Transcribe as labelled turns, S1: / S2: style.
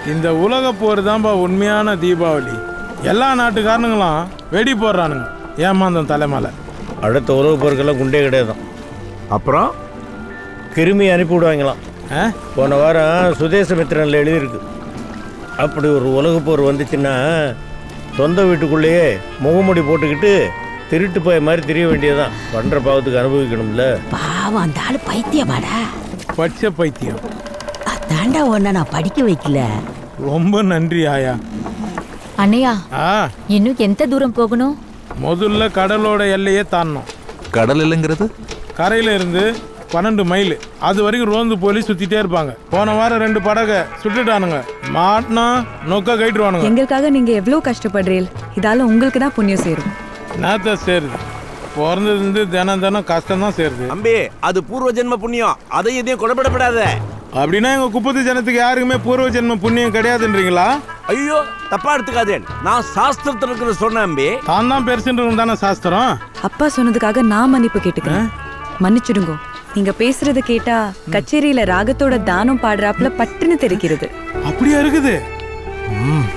S1: இந்த உலக போர் தான்பா உண்மையான தீபாவளி எல்லா நாட்டுக்காரனுங்களும் வெடி போடுறானுங்க ஏமாந்தம் தலைமலை
S2: அடுத்த உறவு போருக்கெல்லாம் குண்டே கிடையாது
S3: அப்புறம்
S2: கிருமி அனுப்பி விடுவாங்களாம்
S1: ஆ?
S2: போன வாரம் சுதேசமித்திரனில் எழுதியிருக்கு அப்படி ஒரு உலக போர் வந்துச்சுன்னா சொந்த வீட்டுக்குள்ளேயே முகமுடி போட்டுக்கிட்டு திருட்டு போய மாதிரி தெரிய வேண்டியதுதான் பண்ணுற பாவத்துக்கு அனுபவிக்கணும்ல
S4: பாவம் அந்த ஆளு பைத்தியமாடா
S1: பச்சை பைத்தியம்
S4: அதாண்டா உன்னை நான் படிக்க வைக்கல
S1: ரொம்ப நன்றி ஆயா
S5: అన్నయ్య
S1: ஆ
S5: ఇన్ను ఎంత దూరం పోగను
S1: முதல்ல கடலோட எல்லையே தாண்டணும்
S6: கடல் இல்லைங்கிறது
S1: கரையில இருந்து பன்னெண்டு மைல் அது வரைக்கும் ரோந்து போலீஸ் சுத்திட்டே இருப்பாங்க போன வாரம் ரெண்டு படகை சுட்டுட்டானுங்க மாட்டினா நொக்க கைட்டுருவானுங்க
S7: எங்களுக்காக நீங்க எவ்வளவு கஷ்டப்படுறீள் இதால உங்களுக்கு தான் புண்ணியம் சேரும்
S1: நேத்த சேருது பிறந்ததுலேருந்து தினம் தினம் கஷ்டம் தான் சேருது
S3: அம்பி அது பூர்வ ஜென்ம புண்ணியம் அதையும் இதையும் கொடப்படப்படாத
S1: அப்படின்னா எங்க குப்பத்து ஜனத்துக்கு யாருக்குமே பூர்வ ஜென்ம புண்ணியம் கிடையாதுன்றீங்களா
S3: ஐயோ தப்பா எடுத்துக்காதேன் நான் சாஸ்திரத்துல இருக்கிறத சொன்னேன் அம்பி
S1: தான் தான் பெருசுன்றவங்க தானே சாஸ்திரம்
S7: அப்பா சொன்னதுக்காக நான் மன்னிப்பு கேட்டுக்கிறேன் மன்னிச்சிடுங்கோ நீங்க பேசுறத கேட்டா கச்சேரியில ராகத்தோட தானம் பாடுறாப்புல பட்டுன்னு தெரிக்கிறது
S1: அப்படியா இருக்குது ம்